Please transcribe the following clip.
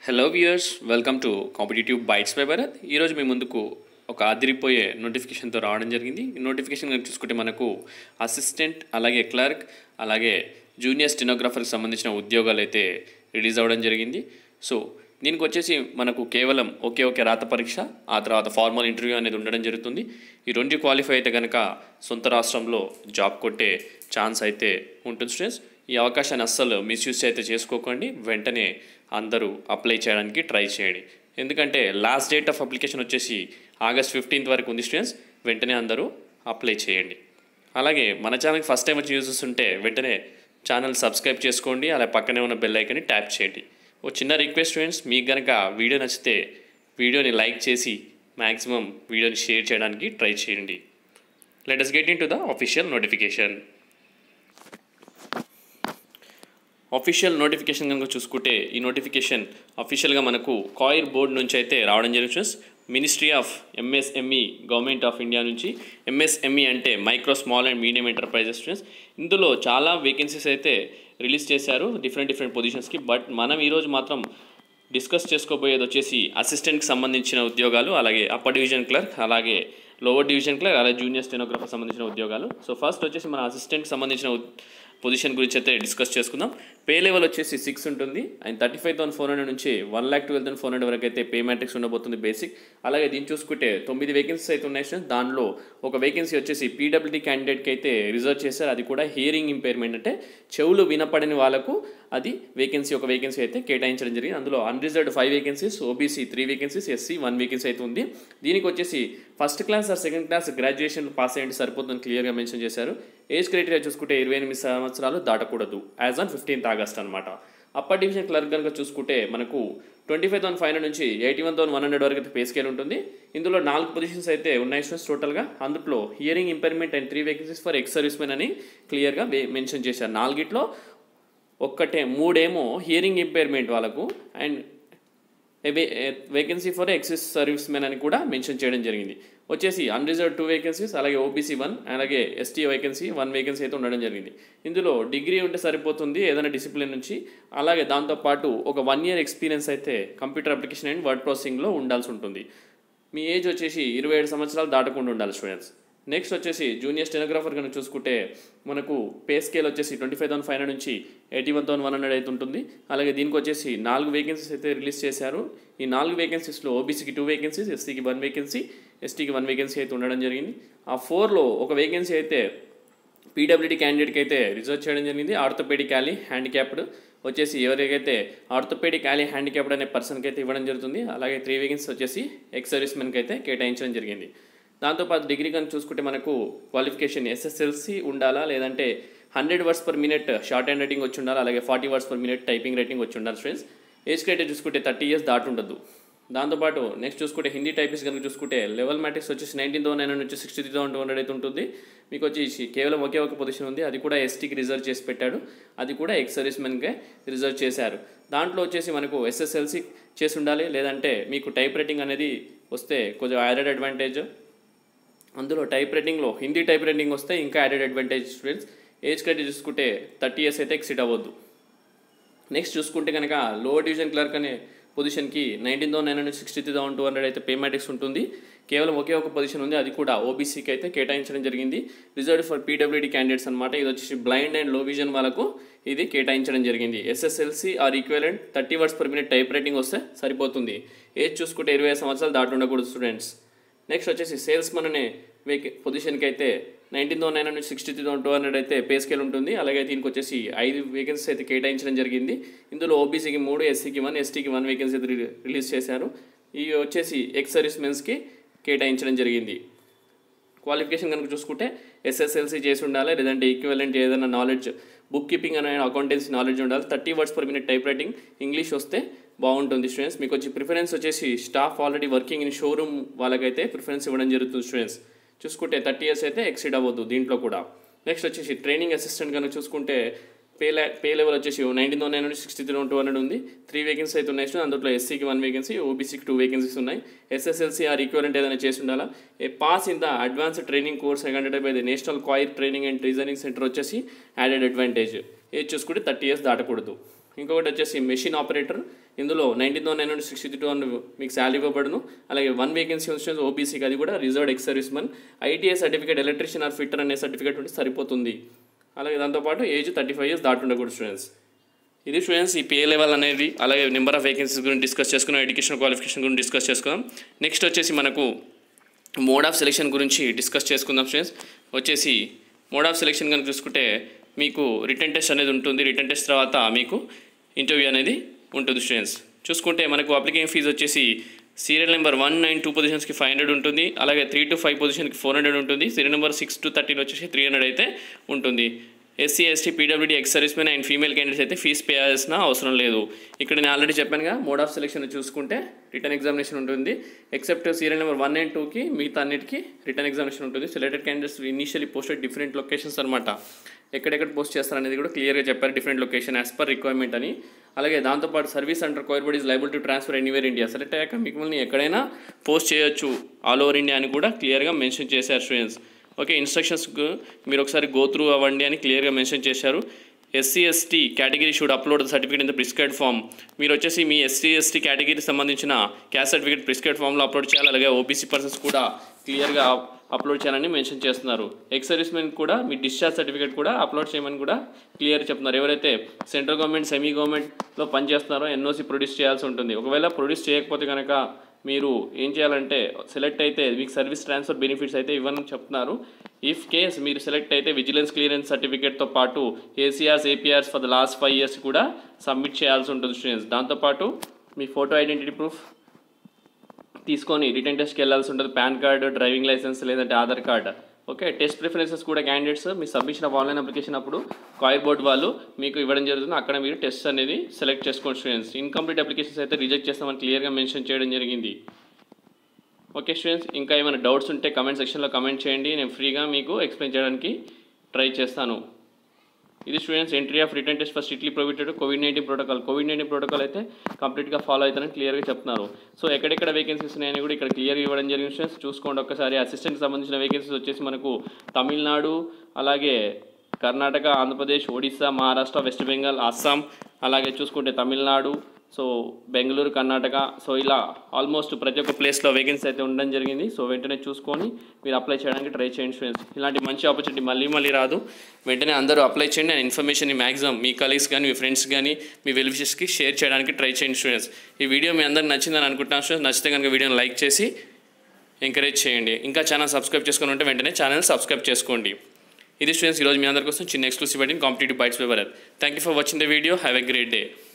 Hello viewers welcome to competitive bytes by Bharat ఈరోజు మీ ముందుకు ఒక అదిరిపోయే నోటిఫికేషన్తో రావడం జరిగింది ఈ నోటిఫికేషన్ కనుక చూసుకుంటే మనకు అసిస్టెంట్ అలాగే క్లర్క్ అలాగే జూనియర్ స్టెనోగ్రాఫర్కి సంబంధించిన ఉద్యోగాలు అయితే రిలీజ్ అవ్వడం జరిగింది సో దీనికి వచ్చేసి మనకు కేవలం ఒకే ఒకే రాత పరీక్ష ఆ తర్వాత ఫార్మల్ ఇంటర్వ్యూ అనేది ఉండడం జరుగుతుంది ఈ రెండు క్వాలిఫై అయితే కనుక సొంత రాష్ట్రంలో జాబ్ కొట్టే ఛాన్స్ అయితే ఉంటుంది స్టూడెంట్స్ ఈ అవకాశాన్ని అస్సలు మిస్యూజ్ అయితే చేసుకోకండి వెంటనే అందరూ అప్లై చేయడానికి ట్రై చేయండి ఎందుకంటే లాస్ట్ డేట్ ఆఫ్ అప్లికేషన్ వచ్చేసి ఆగస్ట్ ఫిఫ్టీన్త్ వరకు ఉంది స్టూడెంట్స్ వెంటనే అందరూ అప్లై చేయండి అలాగే మన ఛానల్కి ఫస్ట్ టైం వచ్చి యూజెస్ ఉంటే వెంటనే ఛానల్ సబ్స్క్రైబ్ చేసుకోండి అలా పక్కనే ఉన్న బెల్ ఐకన్ని ట్యాప్ చేయండి ఓ చిన్న రిక్వెస్ట్ స్టూడెంట్స్ మీకు కనుక వీడియో నచ్చితే వీడియోని లైక్ చేసి మ్యాక్సిమం వీడియోని షేర్ చేయడానికి ట్రై చేయండి let us get into the official notification official notification కనుక చూసుకుంటే ఈ నోటిఫికేషన్ అఫీషియల్గా మనకు కాయిర్ బోర్డ్ నుంచి అయితే రావడం జరుగుతుంది ministry of MSME government of India నుంచి ఎంఎస్ఎంఈ అంటే micro small and medium enterprises students ఇందులో చాలా వేకెన్సీస్ అయితే రిలీజ్ చేశారు డిఫరెంట్ డిఫరెంట్ పొజిషన్స్కి బట్ మనం ఈరోజు మాత్రం డిస్కస్ చేసుకోబోయేది వచ్చేసి అసిస్టెంట్కి సంబంధించిన ఉద్యోగాలు అలాగే అప్పర్ డివిజన్ క్లర్క్ అలాగే లోవర్ డివిజన్ క్లర్క్ అలాగే జూనియర్ స్టెనోగ్రాఫర్ సంబంధించిన ఉద్యోగాలు సో ఫస్ట్ వచ్చేసి మన అసిస్టెంట్కి సంబంధించిన ఉద్- పొజిషన్ గురించి అయితే డిస్కస్ చేసుకుందాం పే లెవెల్ వచ్చేసి సిక్స్ ఉంటుంది and thirty five thousand four hundred నుంచి one lakh twelve thousand four hundred వరకు అయితే పే మ్యాట్రిక్స్ ఉండబోతుంది బేసిక్ అలాగే దీన్ని చూసుకుంటే తొమ్మిది వేకెన్సీస్ అయితే ఉన్నాయి students. దానిలో ఒక వేకెన్సీ వచ్చేసి పీడబ్ల్యూడీ క్యాండిడేట్కి అయితే రిజర్వ్ చేశారు అది కూడా హియరింగ్ ఇంపైర్మెంట్ అంటే చెవులు వినపడని వాళ్ళకు అది వేకెన్సీ ఒక వేకెన్సీ అయితే కేటాయించడం జరిగింది అందులో unreserved five vacancies OBC three vacancies SC one vacancy అయితే ఉంది దీనికి వచ్చేసి first class or second class graduation pass అయ్యండి సరిపోతుందని క్లియర్గా మెన్షన్ చేశారు ఏజ్ క్రైటీరియా చూసుకుంటే ఇరవై ఎనిమిది సంవత్సరాలు దాటకూడదు యాజ్ ఆన్ ఫిఫ్టీన్త్ ఆగస్ట్ అనమాట అప్పర్ డివిజన్ క్లర్క్ కనుక చూసుకుంటే మనకు twenty five thousand five hundred నుంచి eighty one thousand one hundred వరకు అయితే పే స్కేల్ ఉంటుంది ఇందులో నాలుగు పొజిషన్స్ అయితే ఉన్నాయి స్టూడెంట్స్ టోటల్గా అందులో hearing impairment and three vacancies for ex service servicemen అని క్లియర్గా మెన్షన్ చేశారు నాలుగిట్లో ఒక్కటే మూడేమో హియరింగ్ ఇంపైర్మెంట్ వాళ్ళకు and vacancy for ex servicemen అని కూడా మెన్షన్ చేయడం జరిగింది వచ్చేసి అన్రిజర్వ్ టూ వేకెన్సీస్ అలాగే ఓబీసీ వన్ అలాగే ఎస్టీ వేకెన్సీ వన్ వేకెన్సీ అయితే ఉండడం జరిగింది ఇందులో డిగ్రీ ఉంటే సరిపోతుంది ఏదైనా డిసిప్లిన్ నుంచి అలాగే దాంతోపాటు ఒక వన్ ఇయర్ ఎక్స్పీరియన్స్ అయితే కంప్యూటర్ అప్లికేషన్ అండ్ వర్డ్ ప్రాసెసింగ్లో ఉండాల్సి ఉంటుంది మీ ఏజ్ వచ్చేసి ఇరవై ఏడు సంవత్సరాలు దాటకుండా ఉండాలి స్టూడెంట్స్ నెక్స్ట్ వచ్చేసి జూనియర్ స్టెనోగ్రాఫర్ కనుక చూసుకుంటే మనకు పే స్కేల్ వచ్చేసి twenty five thousand five hundred నుంచి eighty one thousand one hundred అయితే ఉంటుంది అలాగే దీనికి వచ్చేసి నాలుగు వేకెన్సీస్ అయితే రిలీజ్ చేశారు ఈ నాలుగు వేకెన్సీస్లో ఓబీసీకి టూ వేకెన్సీస్ ఎస్సీకి వన్ వేకెన్సీ ఎస్టీకి వన్ వేకెన్సీ అయితే ఉండడం జరిగింది ఆ ఫోర్లో ఒక వేకెన్సీ అయితే పీడబ్ల్యూడీ క్యాండిడేట్కి అయితే రిజర్వ్ చేయడం జరిగింది ఆర్థోపెడిక్ యాలీ హ్యాండిక్యాప్డ్ వచ్చేసి ఎవరికైతే ఆర్థోపెడిక్ యాలీ హ్యాండిక్యాప్డ్ అనే పర్సన్కి అయితే ఇవ్వడం జరుగుతుంది అలాగే త్రీ వేకెన్సీ వచ్చేసి ఎక్స్ సర్వీస్ మెన్కి అయితే కేటాయించడం జరిగింది దాంతోపాటు డిగ్రీ కనుక చూసుకుంటే మనకు క్వాలిఫికేషన్ ఎస్ఎస్ఎల్సి ఉండాలా లేదంటే hundred words per minute shorthand writing వచ్చి ఉండాలి అలాగే forty words per minute typing writing వచ్చి ఉండాలి ఫ్రెండ్స్ ఏజ్ క్రైటీరియా చూసుకుంటే థర్టీ ఇయర్స్ దాటి ఉండదు దాంతోపాటు నెక్స్ట్ చూసుకుంటే హిందీ టైపిస్ట్ కనుక చూసుకుంటే లెవెల్ మ్యాట్రిక్స్ వచ్చేసి నైన్టీన్ థౌసండ్ నైన్ నుంచి sixty three thousand two hundred అయితే ఉంటుంది మీకు వచ్చేసి కేవలం ఒకే ఒక పొజిషన్ ఉంది అది కూడా ఎస్టీకి రిజర్వ్ చేసి పెట్టాడు అది కూడా ఎక్స్ సర్వీస్ మెన్కే రిజర్వ్ చేశారు దాంట్లో వచ్చేసి మనకు ఎస్ఎస్ఎల్సి చేసి ఉండాలి లేదంటే మీకు టైప్ రైటింగ్ అనేది వస్తే కొంచెం యాడెడ్ అడ్వాంటేజ్ అందులో టైప్ రైటింగ్లో హిందీ టైప్ రైటింగ్ వస్తే ఇంకా added advantage students age criteria చూసుకుంటే థర్టీ ఇయర్స్ అయితే ఎక్సిట్ అవ్వద్దు నెక్స్ట్ చూసుకుంటే కనుక లోవర్ డివిజన్ క్లర్క్ అనే పొజిషన్కి nineteen thousand nine hundred sixty three thousand two hundred అయితే పేమాటిక్స్ ఉంటుంది కేవలం ఒకే ఒక పొజిషన్ ఉంది అది కూడా ఓబీసీకి అయితే కేటాయించడం జరిగింది రిజర్వ్డ్ ఫర్ పీడబ్ల్యూడీ క్యాండిడేట్స్ అనమాట ఇది వచ్చేసి బ్లైండ్ అండ్ లో విజన్ వాళ్ళకు ఇది కేటాయించడం జరిగింది SSLC or equivalent thirty words per minute type typewriting వస్తే సరిపోతుంది ఏజ్ చూసుకుంటే ఇరవై ఐదు సంవత్సరాలు దాటి ఉండకూడదు స్టూడెంట్స్ నెక్స్ట్ వచ్చేసి సేల్స్ మన్ అనే వేకే పొజిషన్కి అయితే nineteen thousand nine hundred sixty three thousand two hundred అయితే పే స్కేల్ ఉంటుంది అలాగే దీనికి వచ్చేసి ఐదు వేకెన్సీస్ అయితే కేటాయించడం జరిగింది ఇందులో ఓబీసీకి మూడు ఎస్సీకి వన్ ఎస్టీకి వన్ వేకెన్సీ అయితే రి- రిలీజ్ చేశారు ఇవి వచ్చేసి ఎక్స్ సర్వీస్ మెన్స్కి కేటాయించడం జరిగింది క్వాలిఫికేషన్ కనుక చూసుకుంటే ఎస్ఎస్ఎల్సీ చేసి ఉండాలి లేదంటే ఈక్వలెంట్ ఏదైనా నాలెడ్జ్ బుక్ కీపింగ్ అనే అకౌంటెన్సీ నాలెడ్జ్ ఉండాలి thirty words per minute type writing English వస్తే బాగుంటుంది స్టూడెంట్స్ మీకు వచ్చి ప్రిఫరెన్స్ వచ్చేసి staff already working in showroom వాళ్ళకైతే ప్రిఫరెన్స్ ఇవ్వడం జరుగుతుంది స్టూడెంట్స్ చూసుకుంటే థర్టీ ఇయర్స్ అయితే ఎక్సీడ్ అవ్వద్దు దీంట్లో కూడా నెక్స్ట్ వచ్చేసి ట్రైనింగ్ అసిస్టెంట్ కనుక చూసుకుంటే పే లే పే లెవెల్ వచ్చేసి nineteen nine hundred sixty three two hundred ఉంది త్రీ వేకెన్సీ అయితే ఉన్నాయి students. అందులో ఎస్సీకి వన్ వేకెన్సీ ఓబీసీకి టూ వేకెన్సీస్ ఉన్నాయి ఎస్ఎస్ఎల్సీ ఆర్ ఈక్వలెంట్ ఏదైనా చేసి ఉండాలా a pass in the advanced training course conducted by the national coir training and reasoning centre వచ్చేసి యాడెడ్ అడ్వాంటేజ్ ఏది చూసుకుంటే థర్టీ ఇయర్స్ దాటకూడదు ఇంకొకటి వచ్చేసి మెషిన్ ఆపరేటర్ ఇందులో నైన్టీన్ థౌసండ్ నైన్ నుండి సిక్స్టీ టూ మీకు శాలరీ ఇవ్వబడును అలాగే వన్ వేకెన్సీ వచ్చేసి ఓబీసీకి అది కూడా reserved ex service man ITI certificate electrician or fitter అనే సర్టిఫికేట్ ఉంటే సరిపోతుంది అలాగే దాంతోపాటు ఏజ్ థర్టీ ఫైవ్ ఇయర్స్ దాటుండకూడదు స్టూడెంట్స్ ఇది స్టూడెంట్స్ ఈ పే లెవెల్ అనేది అలాగే నెంబర్ ఆఫ్ వేకెన్సీస్ గురించి డిస్కస్ చేసుకున్నాం ఎడ్యుకేషన్ క్వాలిఫికేషన్ గురించి డిస్కస్ చేసుకుందాం నెక్స్ట్ వచ్చేసి మనకు మోడ్ ఆఫ్ సెలెక్షన్ గురించి డిస్కస్ చేసుకుందాం స్టూడెంట్స్ వచ్చేసి మోడ్ ఆఫ్ సెలెక్షన్ కనుక చూసుకుంటే మీకు రిటర్న్ టెస్ట్ అనేది ఉంటుంది రిటర్న్ టెస్ట్ తర్వాత మీకు ఇంటర్వ్యూ అనేది ఉంటుంది స్టూడెంట్స్ చూసుకుంటే మనకు అప్లికేషన్ ఫీజు వచ్చేసి serial number one nine two పొజిషన్స్కి ఫైవ్ హండ్రెడ్ ఉంటుంది అలాగే త్రీ టు ఫైవ్ పొజిషన్కి ఫోర్ హండ్రెడ్ ఉంటుంది serial number six to thirteen వచ్చేసి త్రీ హండ్రెడ్ అయితే ఉంటుంది SC ST PWD ex service men and female candidates అయితే ఫీజు పే చేయాల్సిన అవసరం లేదు ఇక్కడ నేను ఆల్రెడీ చెప్పానుగా మోడ్ ఆఫ్ సెలెక్షన్ చూసుకుంటే రిటర్న్ ఎగ్జామినేషన్ ఉంటుంది except serial number one and టూకి మిగతా అన్నిటికీ రిటర్న్ ఎగ్జామినేషన్ ఉంటుంది selected candidates initially posted different locations అనమాట ఎక్కడెక్కడ పోస్ట్ చేస్తారనేది కూడా క్లియర్గా చెప్పారు different location as per requirement అని అలాగే దాంతోపాటు service under coir bodies liable to transfer anywhere India select అయ్యాక మిమ్మల్ని ఎక్కడైనా పోస్ట్ చేయొచ్చు ఆల్ ఓవర్ ఇండియా అని కూడా క్లియర్గా మెన్షన్ చేశారు స్టూడెంట్స్ ఓకే ఇన్స్ట్రక్షన్స్ మీరు ఒకసారి గో త్రూ అవ్వండి అని క్లియర్గా మెన్షన్ చేశారు SC ST category should upload the certificate in the prescribe form మీరు వచ్చేసి మీ ఎస్సీ ఎస్టీ కేటగిరీకి సంబంధించిన క్యాస్ట్ సర్టిఫికేట్ ప్రిస్క్రైబ్ ఫామ్లో అప్లోడ్ చేయాలి అలాగే ఓబీసీ పర్సన్స్ కూడా క్లియర్గా అప్లోడ్ చేయాలని మెన్షన్ చేస్తున్నారు ఎక్స్ సర్వీస్ మెన్ కూడా మీ డిశ్చార్జ్ సర్టిఫికేట్ కూడా అప్లోడ్ చేయమని కూడా క్లియర్ చెప్తున్నారు ఎవరైతే సెంట్రల్ గవర్నమెంట్ సెమీ గవర్నమెంట్లో పనిచేస్తున్నారో ఎన్ఓసి ప్రొడ్యూస్ చేయాల్సి ఉంటుంది ఒకవేళ ప్రొడ్యూస్ చేయకపోతే కనుక మీరు ఏం చేయాలంటే సెలెక్ట్ అయితే మీకు సర్వీస్ ట్రాన్స్ఫర్ బెనిఫిట్స్ అయితే ఇవ్వని చెప్తున్నారు ఇఫ్ కేస్ మీరు సెలెక్ట్ అయితే విజిలెన్స్ క్లియరెన్స్ సర్టిఫికేట్తో పాటు ACRs APRs for the last five years కూడా సబ్మిట్ చేయాల్సి ఉంటుంది స్టూడెంట్స్ దాంతోపాటు మీ ఫోటో ఐడెంటిటీ ప్రూఫ్ తీసుకొని రిటర్న్ టెస్ట్కి వెళ్ళాల్సి ఉంటుంది పాన్ కార్డు డ్రైవింగ్ లైసెన్స్ లేదంటే Aadhaar card okay test preferences కూడా క్యాండిడేట్స్ మీ సబ్మిషన్ ఆఫ్ ఆన్లైన్ అప్లికేషన్ అప్పుడు కాయర్ బోర్డ్ వాళ్ళు మీకు ఇవ్వడం జరుగుతుంది అక్కడ మీరు టెస్ట్ అనేది సెలెక్ట్ చేసుకోండి స్టూడెంట్స్ ఇన్కంప్లీట్ అప్లికేషన్స్ అయితే రిజెక్ట్ చేస్తామని క్లియర్గా మెన్షన్ చేయడం జరిగింది ఓకే స్టూడెంట్స్ ఇంకా ఏమైనా డౌట్స్ ఉంటే కమెంట్ సెక్షన్లో కమెంట్ చేయండి నేను ఫ్రీగా మీకు ఎక్స్ప్లెయిన్ చేయడానికి ట్రై చేస్తాను ఇది students entry of written test for strictly provided COVID nineteen protocol COVID nineteen protocol అయితే కంప్లీట్గా ఫాలో అవుతారని క్లియర్గా చెప్తున్నారు సో ఎక్కడెక్కడ వేకెన్సీస్ ఉన్నాయని కూడా ఇక్కడ క్లియర్గా ఇవ్వడం జరిగింది స్టూడెంట్స్ చూసుకోండి ఒక్కసారి అసిస్టెంట్కి సంబంధించిన వేకెన్సీస్ వచ్చేసి మనకు తమిళనాడు అలాగే కర్ణాటక ఆంధ్రప్రదేశ్ ఒడిస్సా మహారాష్ట్ర వెస్ట్ బెంగాల్ అస్సాం అలాగే చూసుకుంటే తమిళనాడు సో బెంగళూరు కర్ణాటక సో ఇలా ఆల్మోస్ట్ ప్రతి ఒక్క ప్లేస్లో వేకెన్సీ అయితే ఉండడం జరిగింది సో వెంటనే చూసుకొని మీరు అప్లై చేయడానికి ట్రై చేయండి స్టూడెంట్స్ ఇలాంటి మంచి ఆపర్చునిటీ మళ్ళీ మళ్ళీ రాదు వెంటనే అందరూ అప్లై చేయండి అండ్ ఇన్ఫర్మేషన్ మ్యాక్సిమం మీ కలీగ్స్ కానీ మీ ఫ్రెండ్స్ కానీ మీ వెల్విషెస్కి షేర్ చేయడానికి ట్రై చేయండి స్టూడెంట్స్ ఈ వీడియో మీ అందరికి నచ్చిందని అనుకుంటున్నాను స్టూడెంట్స్ నచ్చితే కనుక వీడియోని లైక్ చేసి ఎంకరేజ్ చేయండి ఇంకా ఛానల్ సబ్స్క్రైబ్ చేసుకుని ఉంటే వెంటనే ఛానల్ సబ్స్క్రైబ్ చేసుకోండి ఇది స్టూడెంట్స్ ఈరోజు మీ అందరి కోసం చిన్న ఎక్స్క్లూసివ్ అండి competitive bytes paper thank you for watching the video have a great day